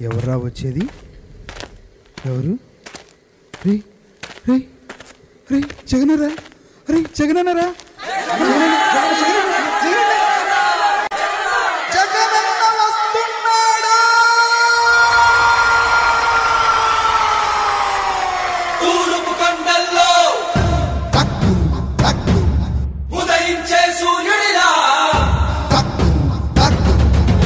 ఎవర్రా వచ్చేది ఎవరు రే రే రే జగనరా రే జగనరా జగనన్న వస్తున్నాడు తూర్పు కొండల్లో టక్కు టక్కు ఉదయించే సూర్యుడిలా టక్కు టక్కు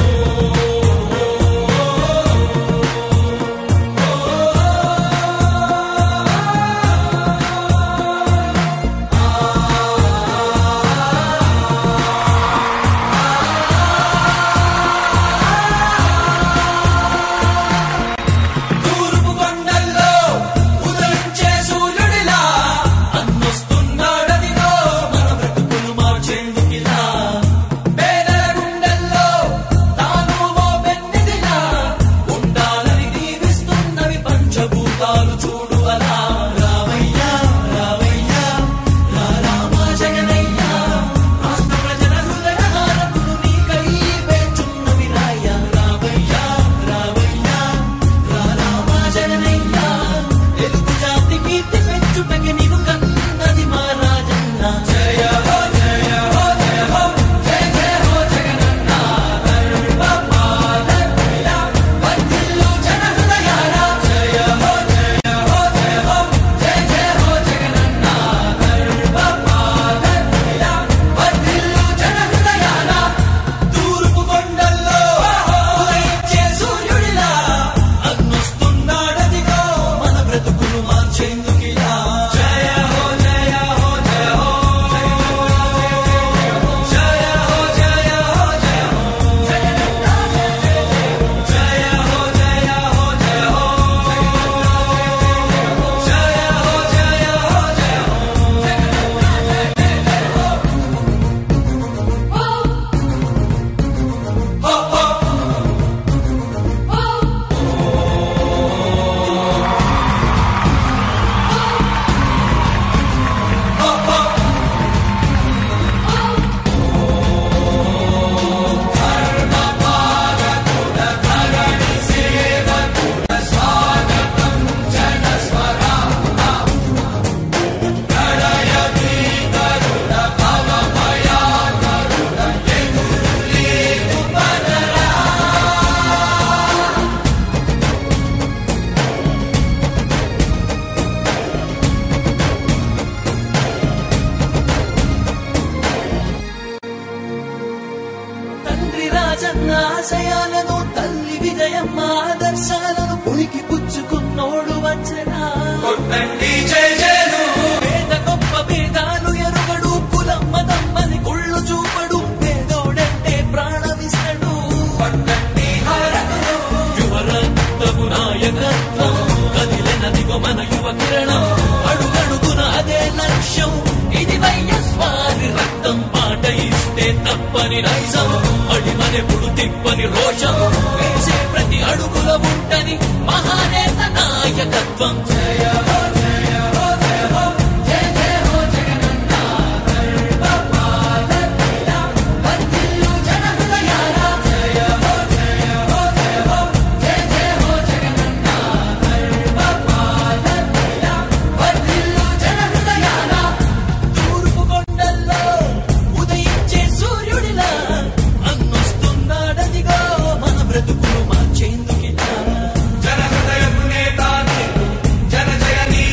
తూర్పు కొండల్లో ఉదయించే సూర్యుడిలా అన్నొస్తున్నాడదిగో మన బ్రతుకులు మార్చేందుకిలా పేదల గుండెల్లో తాను ఓ పెన్నిదిలా ఉండాలని దీవిస్తున్నవి పంచభూతాలు చూడు అలా రావయ్యా రావయ్యా రా రామా జగనయ్యా రాష్ట్ర ప్రజల హృదయ హారతులు నీకై వేచున్నవి రాయ్యా రావయ్యా రావయ్యా రా రామా జగనయ్యా తెలుగు జాతి కీర్తి పెంచుటకి నీవు కన్నది మా రాజన్న జయ హో జయ హో జయ హో జయ జయ హో జగనన్న సర్వపాలకుడా వర్ధిల్లు జన హృదయాల జయ హో జయ హో జయ హో జయ జయ హో జగనన్న సర్వపాలకుడా వర్ధిల్లు జన హృదయాల తూర్పు కొండల్లో ఉదయించే సూర్యుడిలా అగ్నొస్తున్నాడదిగో మన బ్రతుకులు మార్చేందుకిలా జయ హో జయ హో జయ హో జయ హో జయ హో జయ హో జయ హో జయ హో జయ హో జయ హో జయ హో జయ హో జయ హో హో హో హో హో తండ్రి రాజన్న ఆశయాలను తల్లి విజయమ్మ ఆదర్శాలను పులికి పుచ్చుకున్నోడు వచ్చనా కొట్టండి జయ జయను పేద గొప్ప భేదాలు ఎరుగడు కులమ్మ తమ్మని కుళ్ళు చూపడు పేదోడంటే ప్రాణమిస్తడు పట్టండి హారతులు యువరక్తము నాయకత్వం కదిలినదిగో మన యువ కిరణం అడుగడుగున అదే లక్ష్యం ఇది వైఎస్వారి రక్తం పాట ఇస్తే తప్పని నైజం అడిమనెప్పుడు తిప్పని రోషం వేసే ప్రతి అడుగుల ఉంటని మహానేత నాయకత్వం జయ హో జయ హో జయ హో జయ జయ హో జగనన్న సర్వపాలకుడా వర్ధిల్లు జన హృదయాల జయ హో జయ హో జయ హో జయ జయ హో జగనన్న సర్వపాలకుడా వర్ధిల్లు జన హృదయాల తూర్పు కొండల్లో ఉదయించే సూర్యుడిలా అన్నొస్తున్నాడదిగో మన బ్రతుకులు మార్చేందుకిలా జన హృదయపు నేత నీవు, జన జయ నీ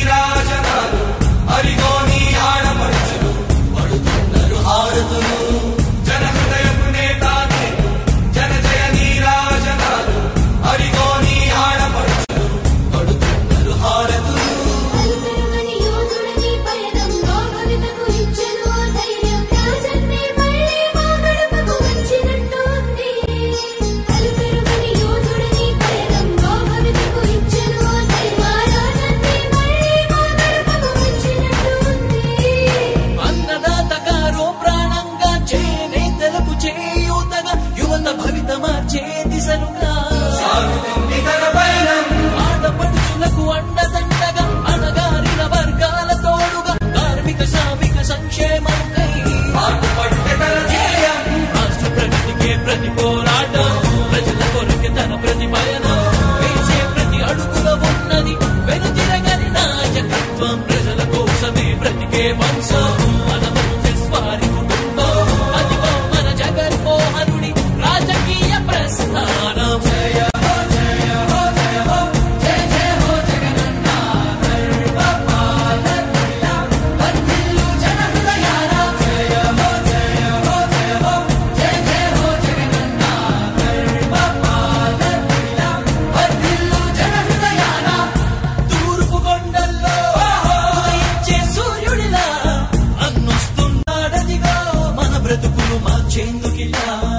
ఒకే వంశం మన వంశస్ వారి కుటుంబం అదిగో మన జగన్మోహనుడి రాజకీయ ప్రస్థానం జయ హో జయ హో జయ హో జయ జయ హో జగనన్న సర్వపాలకుడిలా వర్ధిల్లు జన హృదయాల జయ హో జయ హో జయ హో జయ జయ హో జగనన్న సర్వపాలకుడిలా వర్ధిల్లు జన హృదయాల తూర్పు కొండల్లో ఉదయించే సూర్యుడిలా అన్నొస్తున్నాడదిగో మన బ్రతుకులు మార్చేందుకిలా